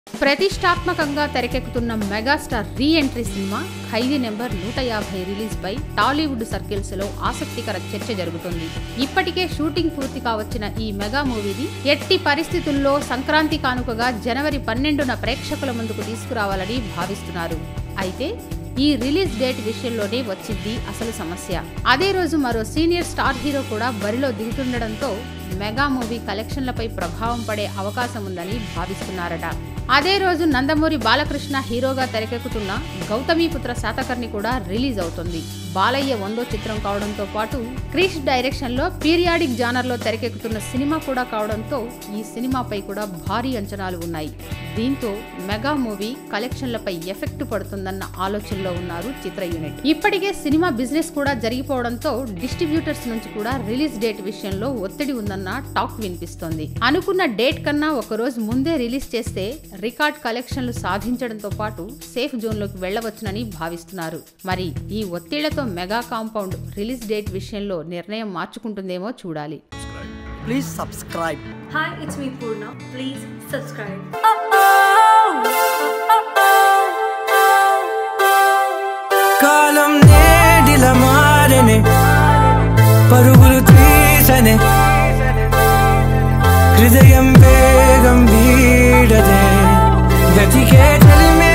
ప్రతిష్టాత్మకంగా తెరకెక్కుతున్న megastar re entry cinema Khaidi number నూట యాభై రిలీజ్ పై టాలీవుడ్ సర్కిల్స్ లో ఆసక్తికర చర్చ జరుగుతుంది ఇప్పటికే షూటింగ్ పూర్తి కావచ్చిన ఈ మెగా మూవీని ఎట్టి పరిస్థితుల్లో సంక్రాంతి కానుకగా జనవరి పన్నెండున ప్రేక్షకుల ముందుకు తీసుకురావాలని భావిస్తున్నారు అయితే ఈ రిలీజ్ డేట్ విషయంలోనే వచ్చింది అసలు సమస్య అదే రోజు మరో సీనియర్ స్టార్ హీరో కూడా బరిలో దిగుతుండడంతో మెగా మూవీ కలెక్షన్లపై ప్రభావం పడే అవకాశం ఉందని భావిస్తున్నారట అదే రోజు నందమూరి బాలకృష్ణ హీరోగా తెరకెక్కుతున్న గౌతమీపుత్ర శాతకర్ణి కూడా రిలీజ్ అవుతుంది బాలయ్య వందో చిత్రం కావడంతో పాటు క్రిష్ డైరెక్షన్ లో పీరియాడిక్ జానర్ లో తెరకెక్కుతున్న సినిమా కూడా కావడంతో ఈ సినిమాపై కూడా భారీ అంచనాలు ఉన్నాయి దీంతో మెగా మూవీ కలెక్షన్లపై ఎఫెక్ట్ పడుతుందన్న ఆలోచనలో ఉన్నారు చిత్ర యూనిట్ ఇప్పటికే సినిమా బిజినెస్ కూడా జరిగిపోవడంతో డిస్ట్రిబ్యూటర్స్ నుంచి కూడా రిలీజ్ డేట్ విషయంలో ఒత్తిడి ఉందన్న టాక్ వినిపిస్తోంది అనుకున్న డేట్ కన్నా ఒక రోజు ముందే రిలీజ్ చేస్తే రికార్డ్ కలెక్షన్లు సాధించడంతో పాటు సేఫ్ జోన్లోకి వెళ్లవచ్చునని భావిస్తున్నారు మరి ఈ ఒత్తిళ్లతో మెగా కాంపౌండ్ రిలీజ్ డేట్ విషయంలో నిర్ణయం మార్చుకుంటుందేమో చూడాలి Please subscribe. Hi, it's me Purna. Please subscribe. కాలం నేడిల మారనే పరుగులు తీసనే హృదయం వేగం వీడదే గతికే చలిమే